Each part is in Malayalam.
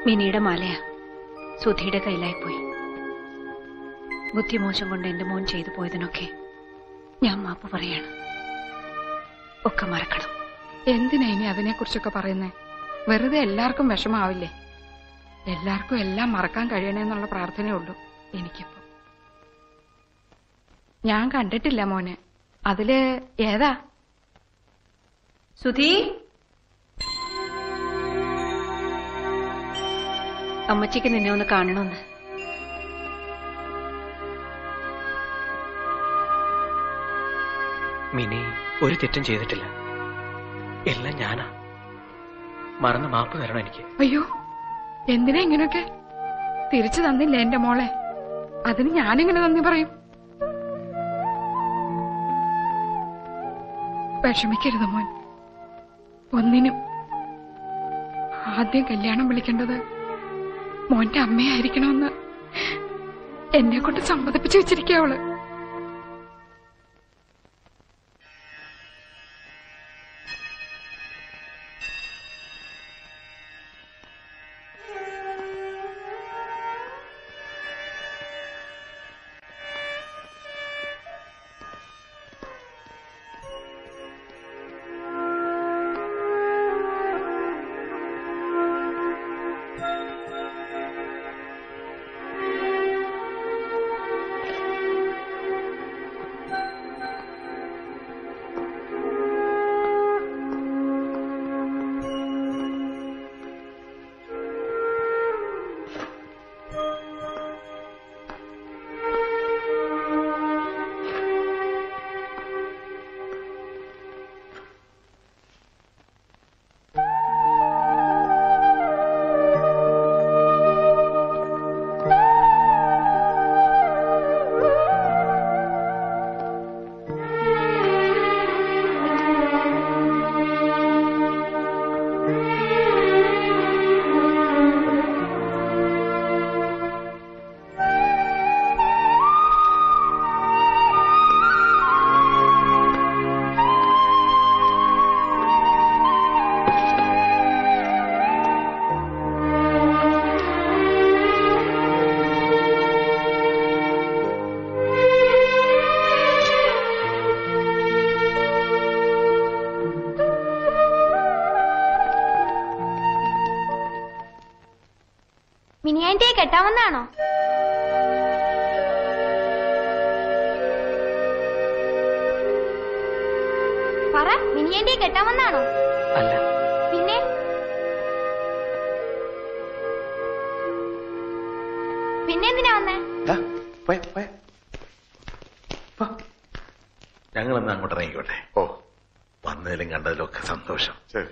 മിനിയുടെ മാലയാ സുധിയുടെ കയ്യിലായിപ്പോയി ബുദ്ധിമോശം കൊണ്ട് എന്റെ മോൻ ചെയ്തു പോയതിനൊക്കെ ഞാൻ മാപ്പ് പറയാണ് ഒക്കെ മറക്കണം എന്തിനാ ഇനി അതിനെക്കുറിച്ചൊക്കെ പറയുന്നേ വെറുതെ എല്ലാവർക്കും വിഷമാവില്ലേ എല്ലാവർക്കും എല്ലാം മറക്കാൻ കഴിയണേന്നുള്ള പ്രാർത്ഥനയേ ഉള്ളൂ എനിക്കിപ്പോ ഞാൻ കണ്ടിട്ടില്ല മോനെ അതില് ഏതാ സുധി അമ്മച്ചിക്ക് നിന്നെ ഒന്ന് കാണണമെന്ന് മിനി ഒരു തെറ്റും ചെയ്തിട്ടില്ല എല്ലാം ഞാനാ മറന്ന് മാപ്പ് തരണം എനിക്ക് അയ്യോ എന്തിനാ ഇങ്ങനെയൊക്കെ തിരിച്ചു തന്നില്ല എന്റെ മോളെ അതിന് ഞാനെങ്ങനെ നന്ദി പറയും വിഷമിക്കരുത് മോൻ ഒന്നിനും ആദ്യം കല്യാണം വിളിക്കേണ്ടത് മോന്റെ അമ്മയായിരിക്കണമെന്ന് എന്നെ കൊണ്ട് സമ്മതിപ്പിച്ചു വെച്ചിരിക്കുക അവള് മിനിയാൻറ്റിയെ കെട്ടാമെന്നാണോ പറ മിനിയാൻറ്റിയെ കെട്ടാമെന്നാണോ അല്ല പിന്നെ പിന്നെ എന്തിനാ വന്നേ ഞങ്ങളെന്നാ അങ്ങോട്ട് ഇറങ്ങിക്കോട്ടെ ഓ വന്നതിലും കണ്ടതിലും ഒക്കെ സന്തോഷം ശരി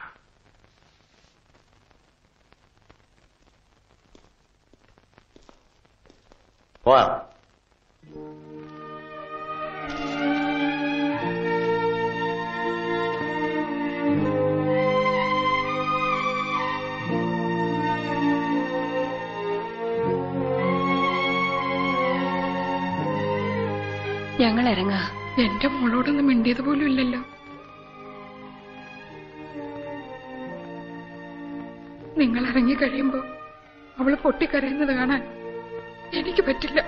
പോവാം ഞങ്ങൾ ഇറങ്ങാ എന്റെ മോളോടൊന്നും മിണ്ടിയത് പോലും ഇല്ലല്ലോ നിങ്ങൾ ഇറങ്ങി കഴിയുമ്പോ അവള് പൊട്ടിക്കരയുന്നത് കാണാൻ എനിക്ക് പറ്റില്ല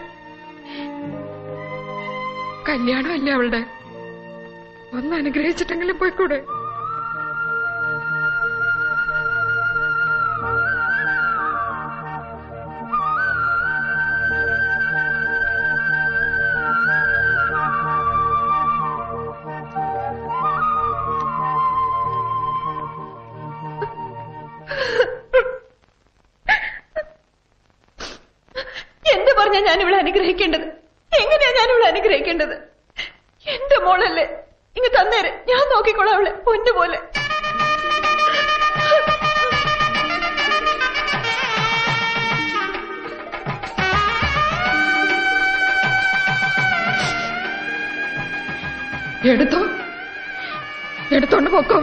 കല്യാണമല്ലേ അവളുടെ ഒന്ന് അനുഗ്രഹിച്ചിട്ടെങ്കിലും പോയിക്കൂടെ എന്ത് പറഞ്ഞാ ഞാൻ ഇവിടെ അനുഗ്രഹിക്കേണ്ടത് എങ്ങനെയാ ഞാൻ ഇവിടെ അനുഗ്രഹിക്കേണ്ടത് എന്റെ മോളല്ലേ ഇങ്ങ് തന്നേരെ ഞാൻ നോക്കിക്കോളാം അവളെ പൊന്നുപോലെ എടുത്തോ എടുത്തോണ്ട് പോക്കോ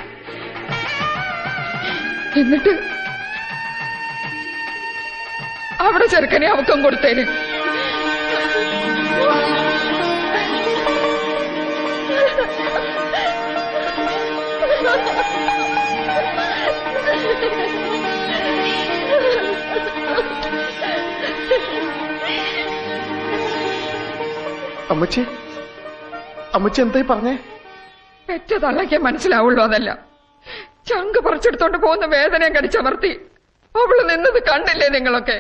എന്നിട്ട് അവിടെ ചെറുക്കനെ അവക്കം കൊടുത്തേന് അമ്മച്ചി അമ്മച്ചി എന്തായി പറഞ്ഞേ പെറ്റ തള്ളയ്ക്ക് മനസ്സിലാവുള്ളൂ അതല്ല ചങ്ക് പറിച്ചെടുത്തോണ്ട് പോകുന്ന വേദനയും കടിച്ചമർത്തി അവള് നിന്നത് കണ്ടില്ലേ നിങ്ങളൊക്കെ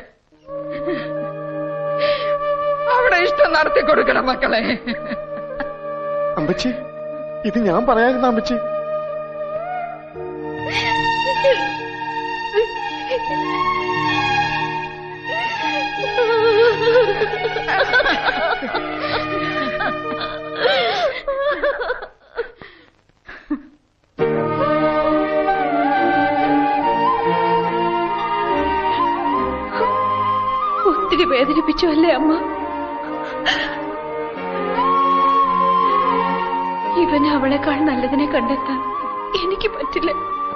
അവിടെ ഇഷ്ടം നടത്തി കൊടുക്കണം മക്കളെ അമ്മച്ചി ഇത് ഞാൻ പറയാതിരുന്ന അമ്മച്ചി ഒത്തിരി വേദനിപ്പിച്ചു അല്ലേ അമ്മ ഇവന് അവളെക്കാൾ നല്ലതിനെ കണ്ടെത്താൻ എനിക്ക് പറ്റില്ല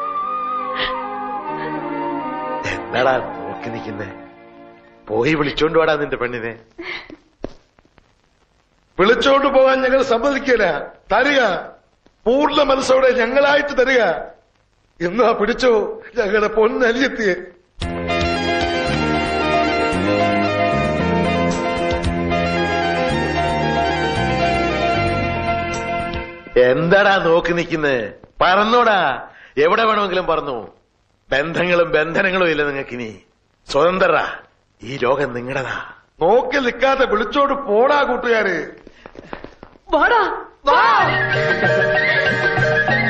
എന്താടാ നോക്കി നിൽക്കുന്നേ പോയി വിളിച്ചോണ്ട് വാടാ നിന്റെ പെണ്ണിനെ വിളിച്ചോണ്ട് പോകാൻ ഞങ്ങൾ സമ്മതിക്കില്ല തരിക പൂർണ്ണ മനസ്സോടെ ഞങ്ങളായിട്ട് തരിക എന്നാ പിടിച്ചോ ഞങ്ങളുടെ പൊന്നലിയെത്തിയെ എന്താടാ നോക്കി നിൽക്കുന്നേ പറന്നോടാ എവിടെ വേണമെങ്കിലും പറന്നു ബന്ധങ്ങളും ബന്ധനങ്ങളും ഇല്ല നിങ്ങൾക്കിനി സ്വതന്ത്രരാ ഈ ലോകം നിങ്ങളതാ നോക്കി നിൽക്കാതെ വിളിച്ചോണ്ട് പോടാ കൂട്ടുകാര് വാടാ വാ